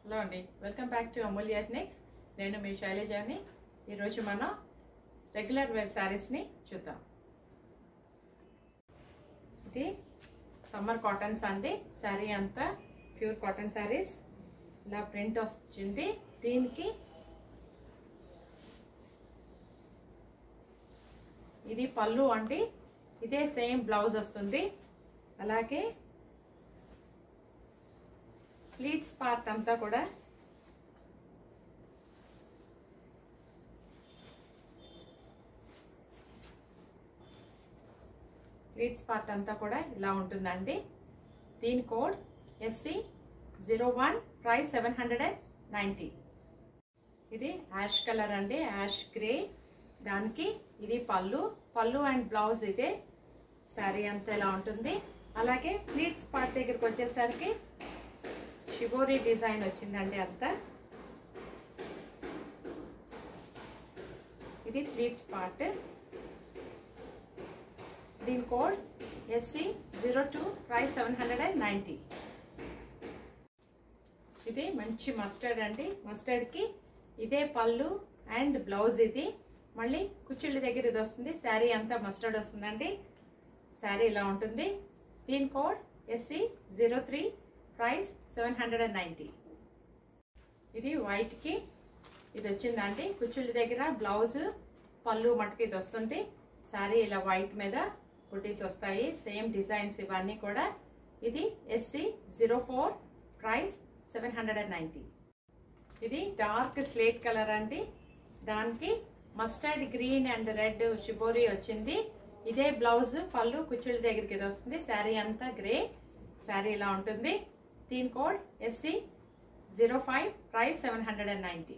hello అండి welcome back to Amulya ethnics నేను మీ శైలజాని ఈరోజు మనం రెగ్యులర్ వేర్ శారీస్ని చూద్దాం ఇది సమ్మర్ కాటన్స్ అండి శారీ అంతా ప్యూర్ కాటన్ శారీస్ ఇలా ప్రింట్ వచ్చింది దీనికి ఇది పళ్ళు అండి ఇదే సేమ్ బ్లౌజ్ వస్తుంది అలాగే ప్లీట్స్ పార్ట్ అంతా కూడా ప్లీట్స్ పార్ట్ అంతా కూడా ఇలా ఉంటుందండి దీని code SC zero one price seven hundred and ninety ఇది యాష్ కలర్ అండి యాష్ గ్రే దానికి ఇది పళ్ళు పళ్ళు అండ్ బ్లౌజ్ ఇదే శారీ అంతా ఇలా ఉంటుంది అలాగే ప్లీట్స్ పార్ట్ దగ్గరికి వచ్చేసరికి షిబోరి డిజైన్ వచ్చిందండి అంతా ఇది ప్లీట్స్ పార్ట్ దీని code SC zero two price seven hundred and ninety ఇది మంచి మస్టర్డ్ అండి మస్టర్డ్కి ఇదే పళ్ళు అండ్ బ్లౌజ్ ఇది మళ్ళీ కుచ్చిళ్ళ దగ్గర ఇది వస్తుంది శారీ అంతా మస్టర్డ్ వస్తుందండి శారీ ఇలా ఉంటుంది దీని code SC zero three price seven hundred and ninety ఇది వైట్కి ఇది వచ్చిందండి కుచ్చుళ్ళ దగ్గర బ్లౌజ్ పళ్ళు మటుకు ఇది వస్తుంది శారీ ఇలా వైట్ మీద బుటీస్ వస్తాయి సేమ్ డిజైన్స్ ఇవన్నీ కూడా ఇది SC zero four price seven hundred and ninety ఇది డార్క్ స్లేట్ కలర్ అండి దానికి mustard green and red shibori వచ్చింది ఇదే బ్లౌజ్ పళ్ళు కుచ్చుళ్ళ దగ్గరికి ఇది వస్తుంది శారీ అంతా గ్రే శారీ ఇలా ఉంటుంది దీని code SC zero five price seven hundred and ninety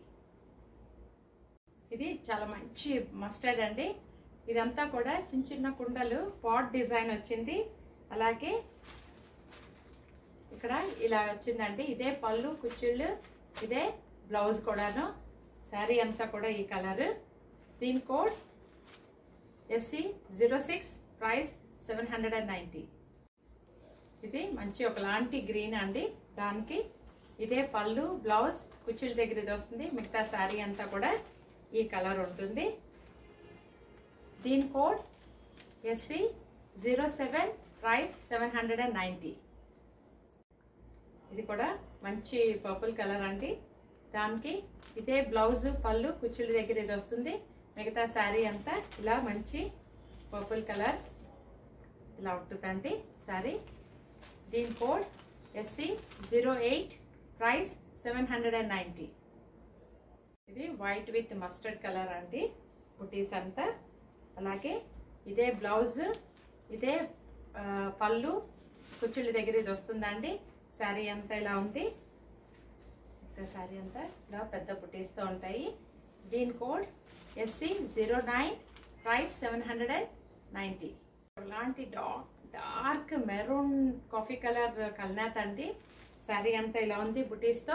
ఇది చాలా మంచి మస్టర్డ్ అండి ఇదంతా కూడా చిన్న చిన్న కుండలు పాట్ డిజైన్ వచ్చింది అలాగే ఇక్కడ ఇలా వచ్చిందండి ఇదే పళ్ళు కుచ్చిళ్ళు ఇదే బ్లౌజ్ కూడాను శారీ అంతా కూడా ఈ కలర్ దీని code SC zero six price seven hundred and ninety ఇది మంచి ఒకలాంటి గ్రీన్ అండి దానికి ఇదే పళ్ళు బ్లౌజ్ కుచ్చుల దగ్గర ఇది వస్తుంది మిగతా శారీ అంతా కూడా ఈ కలర్ ఉంటుంది దీని code SC zero seven price seven hundred and ninety ఇది కూడా మంచి పర్పుల్ కలర్ అండి దానికి ఇదే బ్లౌజ్ పళ్ళు కుచ్చుల దగ్గర ఇది వస్తుంది మిగతా శారీ అంతా ఇలా మంచి పర్పుల్ కలర్ ఇలా ఉంటుందండి శారీ దీని code SC zero eight price seven hundred and ninety ఇది వైట్ విత్ మస్టర్డ్ కలర్ అండి బుటీస్ అంతా అలాగే ఇదే బ్లౌజ్ ఇదే పళ్ళు కుచ్చుళ్ళ దగ్గర ఇది వస్తుందండి శారీ అంతా ఇలా ఉంది శారీ అంతా ఇలా పెద్ద బుటీస్తో ఉంటాయి దీని code SC zero nine price seven hundred and ninety ఇలాంటి dark dark maroon coffee colour కల్నాథ్ అండి శారీ అంతా ఇలా ఉంది బుటీస్తో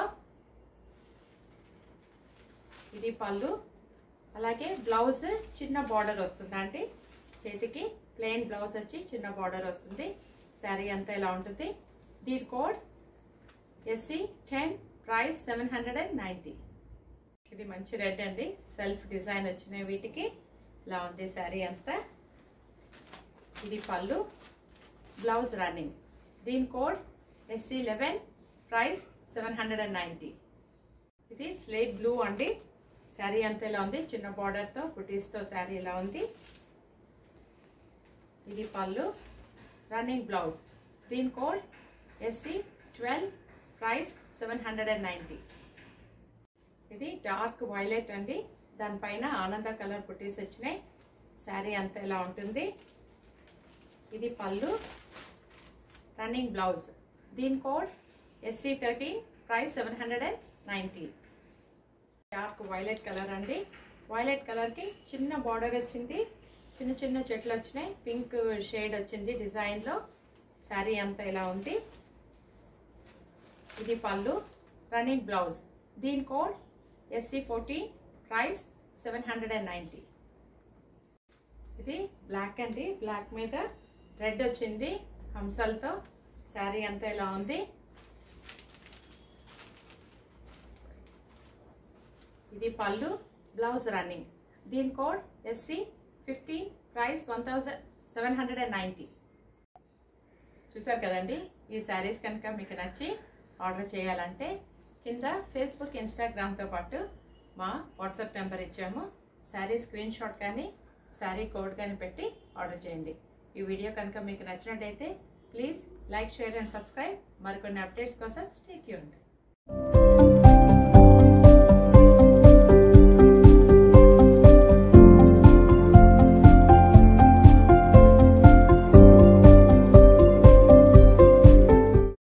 ఇది పళ్ళు అలాగే బ్లౌజ్ చిన్న బార్డర్ వస్తుందండి చేతికి ప్లెయిన్ బ్లౌజ్ వచ్చి చిన్న బార్డర్ వస్తుంది శారీ అంతా ఇలా ఉంటుంది దీని code SC ten price seven hundred and ninety ఇది మంచి రెడ్ అండి సెల్ఫ్ డిజైన్ వచ్చినాయి వీటికి ఇలా ఉంది శారీ అంతా ఇది పళ్ళు బ్లౌజ్ రన్నింగ్ దీని code SC eleven price seven hundred and ninety ఇది స్లేట్ బ్లూ అండి శారీ అంతా ఇలా ఉంది చిన్న బార్డర్తో బుటీస్తో శారీ ఇలా ఉంది ఇది పళ్ళు రన్నింగ్ బ్లౌజ్ దీని code SC twelve price seven hundred and ninety ఇది డార్క్ వైలెట్ అండి దానిపైన ఆనంద కలర్ బుటీస్ వచ్చినాయి శారీ అంతా ఇలా ఉంటుంది ఇది పళ్ళు రన్నింగ్ బ్లౌజ్ దీని code SC thirteen price seven hundred and ninety dark violet colour అండి వైలెట్ కలర్కి చిన్న బార్డర్ వచ్చింది చిన్న చిన్న చెట్లు వచ్చినాయి పింక్ షేడ్ వచ్చింది డిజైన్లో శారీ అంతా ఇలా ఉంది ఇది పళ్ళు రన్నింగ్ బ్లౌజ్ దీని code SC fourteen price seven hundred and ninety ఇది బ్లాక్ అండి బ్లాక్ మీద రెడ్ వచ్చింది హంసలతో శారీ అంతా ఇలా ఉంది ఇది పళ్ళు బ్లౌజ్ రన్నింగ్ దీని code SC fifty price one thousand seven hundred and ninety చూసారు కదండి ఈ శారీస్ కనుక మీకు నచ్చి ఆర్డర్ చేయాలంటే కింద ఫేస్బుక్ ఇన్స్టాగ్రామ్తో పాటు మా వాట్సాప్ నెంబర్ ఇచ్చాము శారీ స్క్రీన్ షాట్ కానీ శారీ కోడ్ కానీ పెట్టి ఆర్డర్ చేయండి ఈ వీడియో కనుక మీకు నచ్చినట్టయితే please like share and subscribe మరికొన్ని అప్డేట్స్ కోసం స్టే ట్యూన్డ్